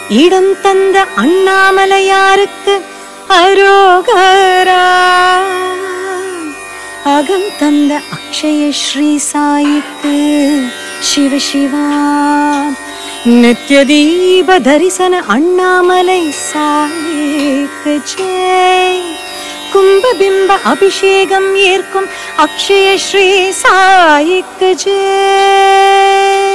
இடம் தந்த அண்ணாமலையாருக்கு அரோகரா அகம் தந்த அக்ஷய ஸ்ரீ சாயிக்கு சிவ சிவா நித்ய தீப தரிசன அண்ணாமலை சாயிக்கு ஜெய் கும்பபிம்ப அபிஷேகம் ஏற்கும் அக்ஷய ஸ்ரீ சாயிக்கு ஜெய்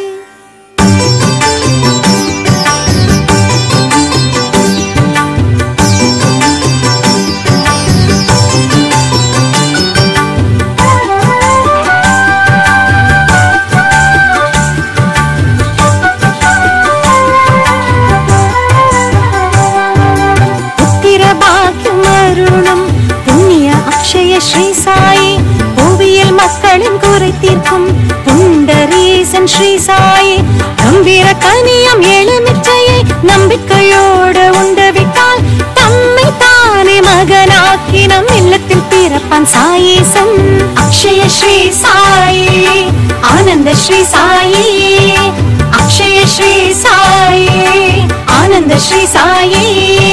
புத்திர பாக்கியம் அருளும் புண்ணிய அக்ஷய ஸ்ரீ சாயி புவியில் மக்களின் குறை தீர்க்கும் புண்டரீசன் ஸ்ரீ சாயி கம்பீர கனியம் எலுமிச்சையை நம்பிக்கையோடு உண்டு விட்டால் தம்மை தானே மகனாக்கி நம் இல்லத்தில் பிறப்பான் சாயீசன் அக்ஷய ஸ்ரீ சாயி ஆனந்த ஸ்ரீ சாயி அக்ஷய ஸ்ரீ சாயி ஆனந்த ஸ்ரீ சாயி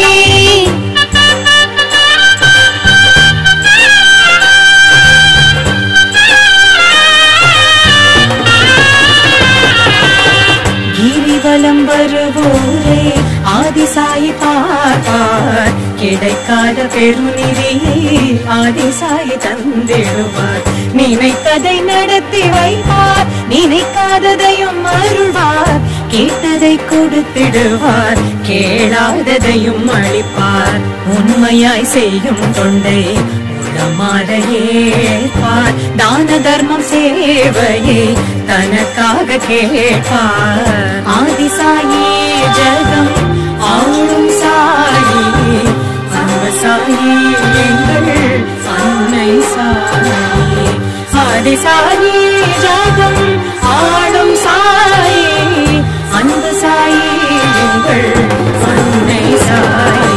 கிரிவலம் வருவோரே ஆதிசாயி பார்ப்பார் கிடைக்காத பெருநிதியை ஆதிசாயி தந்திடுவார் நினைத்ததை நடத்தி வைப்பார் நினைக்காததையும் அருள்வார் கேட்டதை கொடுத்திடுவார் கேளாததையும் அளிப்பார் உண்மையாய் செய்யும் தொண்டை உளமாற ஏற்பார் தான தர்மம் சேவையை தனக்காக கேட்பார் ஆதிசாயி ஜெகம் ஆளும் சாயி அன்ப சாயி எங்கள் அன்னை சாயி ஆதிசாயி ஜெகம் ஆளும் சாயி அன்பு சாயி எங்கள் அன்னை சாயி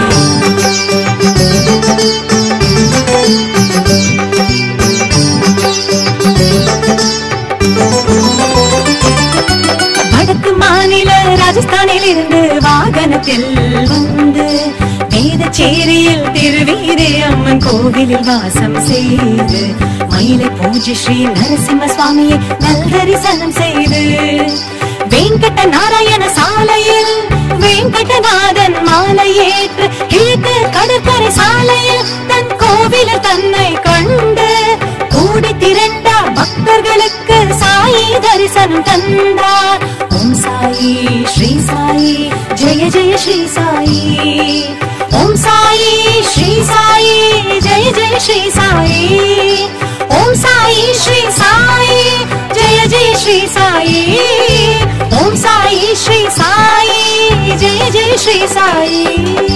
வடக்கு மாநில ராஜஸ்தானில் இருந்து வாகனத்தில் வந்து வேதச்சேரியில் திருவீரே அம்மன் கோவிலில் வாசம் செய்து மயிலை பூஜை ஸ்ரீ நரசிம்ம சுவாமியை நல் தரிசனம் செய்து வெங்கட நாராயண சாலையில் வெங்கடநாதன் மாலையேற்று கிழக்கு கடற்கரை சாலையில் தன் கோவிலில் தன்னை கண்டு கூடி திரண்ட பக்தர்களுக்கு சாயி தரிசனம் தந்தார் ஓம் சாயி ஸ்ரீ சாயி ஜெய ஜெய ஸ்ரீ சாயி ஓம் சாயி ஸ்ரீ சாயி ஜெய ஜெய ஸ்ரீ சாயி ஓம் சாயி ஸ்ரீ சாயி ஜெய ஜெய ஸ்ரீ சாயி ஓம் சாயி ஸ்ரீ சாயி ஜெய ஜெய ஸ்ரீ சாயி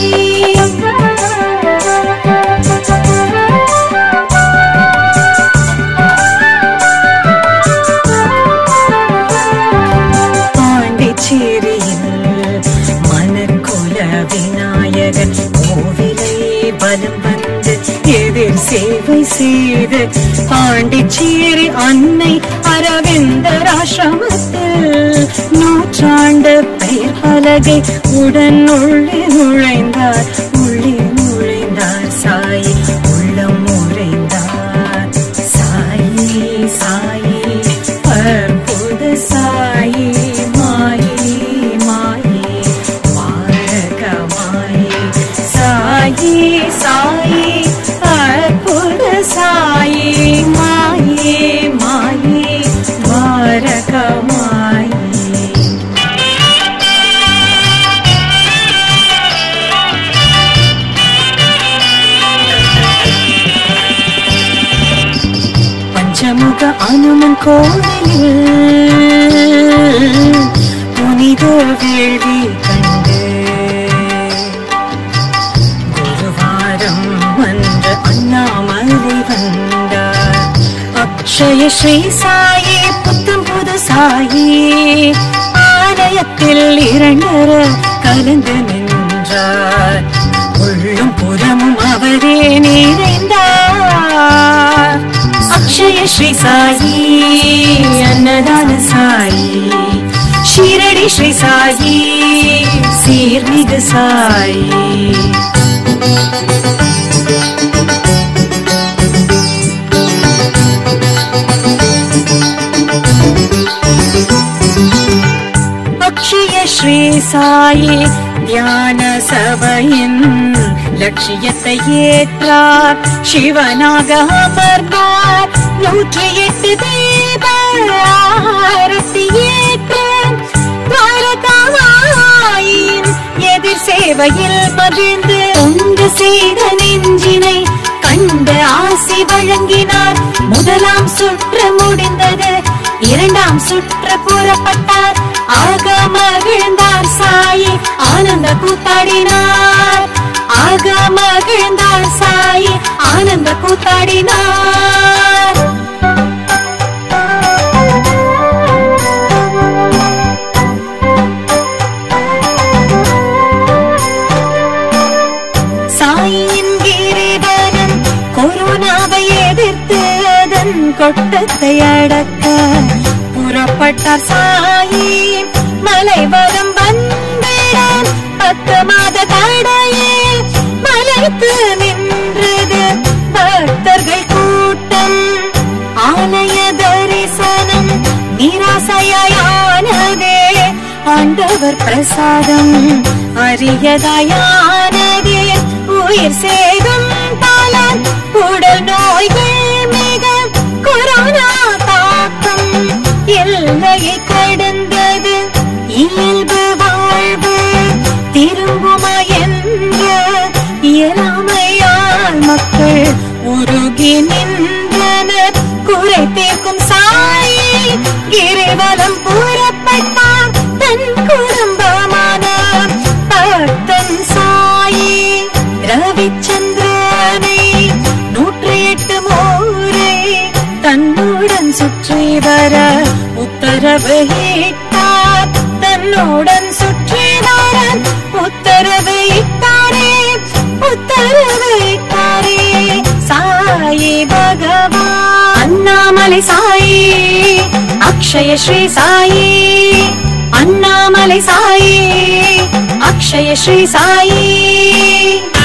பாண்டிச்சேரியில் மனக்குல விநாயகர் கோவிலை பலம் வந்து எதிர் சேவை செய்து பாண்டிச்சேரி அன்னை அரவிந்தர் ஆசிரமத்தில் நூற்றாண்டு பெயர் பலகை உடன் உள்ளே நுழைந்தார் உள்ளே நுழைந்தார் சாயி உள்ளம் உறைந்தார் சாயி சாயி அற்புத சாயி மாயி மாயி வாழ்க மாயி சாயி சாயி அற்புத சாயி மாயி மாயி வாழ்க மாயி பஞ்சமுக அனுமன் கோவிலில் புனித வேள்வி கண்டு குருவாரம் வந்து அண்ணாமலை வந்தார் அக்ஷய ஸ்ரீ சாயி புத்தம் புது சாயி ஆலயத்தில் இரண்டர கலந்து நின்றார் உள்ளும் புறமும் அவரே நிறைந்தார் அக்ஷய ஸ்ரீ சாயி அன்னதான சாயி ஷீரடி ஸ்ரீ சாயி சீர்மிகு சாயி அக்ஷய ஸ்ரீ சாயி தியான சபையின் லட்சியத்தை ஏற்றார் சிவனாக அமர்ந்தார் நூற்றி எட்டு தீப ஆரத்தி ஏற்றார் துவாரகாமாயின் எதிர் சேவையில் மகிழ்ந்து தொண்டு செய்த நெஞ்சினை கண்டு ஆசி வழங்கினார் முதலாம் சுற்று முடிந்தது இரண்டாம் சுற்று புறப்பட்டார் ஆக மகிழ்ந்தார் சாயி ஆனந்த கூத்தாடினார் ஆக மகிழ்ந்தார் சாயி ஆனந்த கூத்தாடினார் சாயின் கிரீடனம் கொரோனாவை எதிர்த்து அதன் கொட்டத்தை அடக்க புறப்பட்டார் சாயி மலைவரம் வந்திட பத்து மாத தடையே மலைத்து நின்றது பக்தர்கள் கூட்டம் ஆலய தரிசனம் நிராசையானதே ஆண்டவர் பிரசாதம் அரியதாயானதே உயிர் சேதம் பலன் உடல் நோய்கள் மிக கொரோனா தாக்கம் எல்லையை கடந்தது இயல்பு வாழ்வு திரும்புமா என்ற இயலாமையால் மக்கள் உருகி நின்றனர் குறை தீர்க்கும் சாயி கிரிவலம் புறப்பட்டார் தன் குடும்பமான பக்தன் சாயி ரவிச்சந்திரனை நூற்றி எட்டு முறை தன்னுடன் சுற்றி வர உத்தரவு இட்டார் தன்னுடன் சுற்றி வர உத்தரவு இட்டாரே உத்தரவு இட்டாரே சாயி பகவான் அண்ணாமலை சாயி அக்ஷய ஸ்ரீ சாயி அண்ணாமலை சாயி அக்ஷய ஸ்ரீ சாயி